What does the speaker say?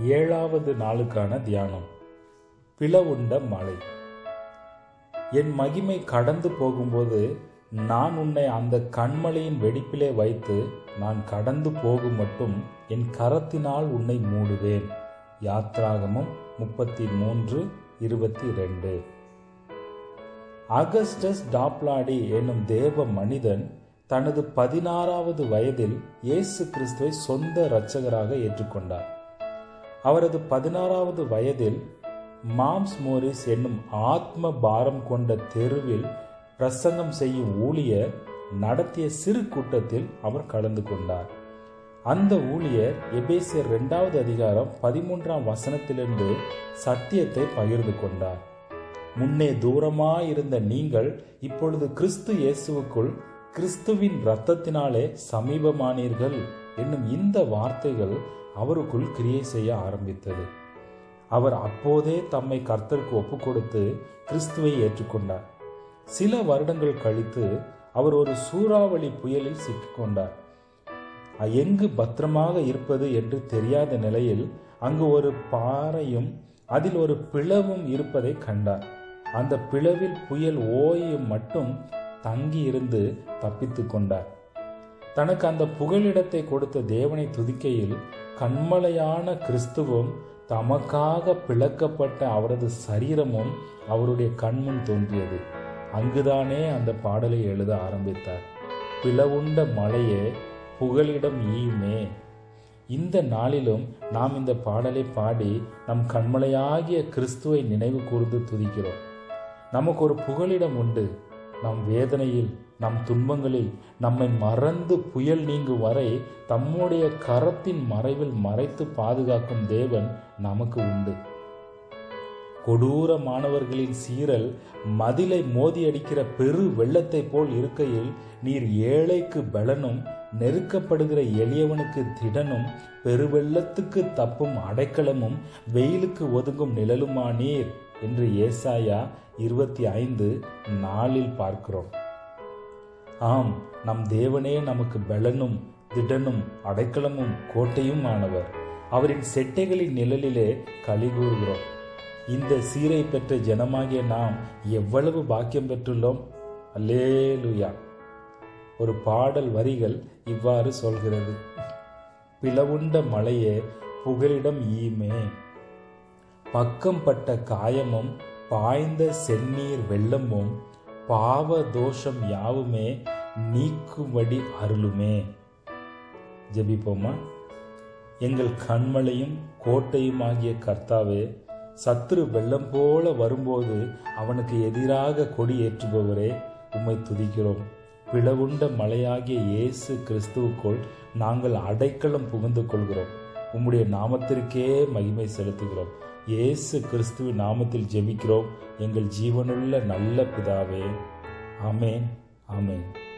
ஏழாவது நாளுக்கான தியானம் பிளவுண்ட மலை என் மகிமை கடந்து போகும்போது நான் உன்னை அந்த கண்மலையின் வெடிப்பிலே வைத்து நான் கடந்து போகும் மட்டும் என் கரத்தினால் உன்னை மூடுவேன் யாத்ராகமம் முப்பத்தி மூன்று இருபத்தி ரெண்டு அகஸ்டஸ் டாப்லாடி என்னும் தேவ மனிதன் தனது பதினாறாவது வயதில் இயேசு கிறிஸ்துவை சொந்த இரட்சகராக ஏற்றுக்கொண்டார் அவரது பதினாறாவது வயதில் மாம்ஸ் மோரிஸ் என்னும் ஆத்ம பாரம் கொண்ட தெருவில் பிரசங்கம் செய்யும் ஊழியர் நடத்திய சிறு கூட்டத்தில் அவர் கலந்து கொண்டார் அந்த ஊழியர் எபேசியர் இரண்டாவது அதிகாரம் பதிமூன்றாம் வசனத்திலிருந்து சத்தியத்தை பகிர்ந்து கொண்டார் முன்னே தூரமாயிருந்த நீங்கள் இப்பொழுது கிறிஸ்து இயேசுவுக்குள் கிறிஸ்துவின் இரத்தத்தினாலே சமீபமானீர்கள் என்னும் இந்த வார்த்தைகள் அவருக்குள் கிரியை செய்ய ஆரம்பித்தது அவர் அப்போதே தம்மை கர்த்தருக்கு ஒப்பு கொடுத்து கிறிஸ்துவை ஏற்றுக்கொண்டார் சில வருடங்கள் கழித்து அவர் ஒரு சூறாவளி புயலில் சிக்கிக்கொண்டார் எங்கு பத்திரமாக இருப்பது என்று தெரியாத நிலையில் அங்கு ஒரு பாறையும் அதில் ஒரு பிளவும் இருப்பதை கண்டார் அந்த பிளவில் புயல் ஓயும் மட்டும் தங்கி இருந்து தப்பித்து கொண்டார் தனக்கு அந்த புகலிடத்தை கொடுத்த தேவனை துதிக்கையில் கண்மலையான கிறிஸ்துவும் தமக்காக பிளக்கப்பட்ட அவரது சரீரமும் அவருடைய கண்முன் தோன்றியது அங்குதானே அந்த பாடலை எழுத ஆரம்பித்தார் பிளவுண்ட மலையே புகலிடம் ஈயுமே இந்த நாளிலும் நாம் இந்த பாடலை பாடி நம் கண்மலையாகிய கிறிஸ்துவை நினைவு கூர்ந்து துதிக்கிறோம் நமக்கு ஒரு புகலிடம் உண்டு நம் வேதனையில் நம் துன்பங்களில் நம்மை மறந்து புயல் நீங்கும் வரை தம்முடைய கரத்தின் மறைவில் மறைத்து பாதுகாக்கும் தேவன் நமக்கு உண்டு கொடூர மாணவர்களின் சீரல் மதிலை மோதியடிக்கிற பெரு வெள்ளத்தை போல் இருக்கையில் நீர் ஏழைக்கு பலனும் நெருக்கப்படுகிற எளியவனுக்கு திடனும் பெருவெள்ளத்துக்கு தப்பும் அடைக்கலமும் வெயிலுக்கு ஒதுங்கும் நிழலுமா நீர் என்று ஏசாயா இருபத்தி ஐந்து நாளில் பார்க்கிறோம் ஆம் நம் தேவனே நமக்கு பலனும் திடனும் அடைக்கலமும் கோட்டையும் ஆனவர் அவரின் செட்டைகளின் நிழலிலே களி கூறுகிறோம் இந்த சீரை பெற்ற ஜனமாகிய நாம் எவ்வளவு பாக்கியம் பெற்றுள்ளோம் அல்லேலுயா ஒரு பாடல் வரிகள் இவ்வாறு சொல்கிறது பிளவுண்ட மலையே புகலிடம் ஈமே பக்கம் பட்ட காயமும் பாய்ந்த செந்நீர் வெள்ளமும் பாவ தோஷம் யாவுமே நீக்கும்படி அருளுமே ஜெபிப்போமா எங்கள் கண்மலையும் கோட்டையும் ஆகிய கர்த்தாவே சத்துரு வெள்ளம் போல வரும்போது அவனுக்கு எதிராக கொடி ஏற்றுபவரே உம்மை துதிக்கிறோம் பிளவுண்ட மலையாகிய இயேசு கிறிஸ்துவுக்குள் நாங்கள் அடைக்கலம் புகுந்து கொள்கிறோம் உம்முடைய நாமத்திற்கே மகிமை செலுத்துகிறோம் இயேசு கிறிஸ்துவின் நாமத்தில் ஜெபிக்கிறோம் எங்கள் ஜீவனுள்ள நல்ல பிதாவே ஆமேன் ஆமேன்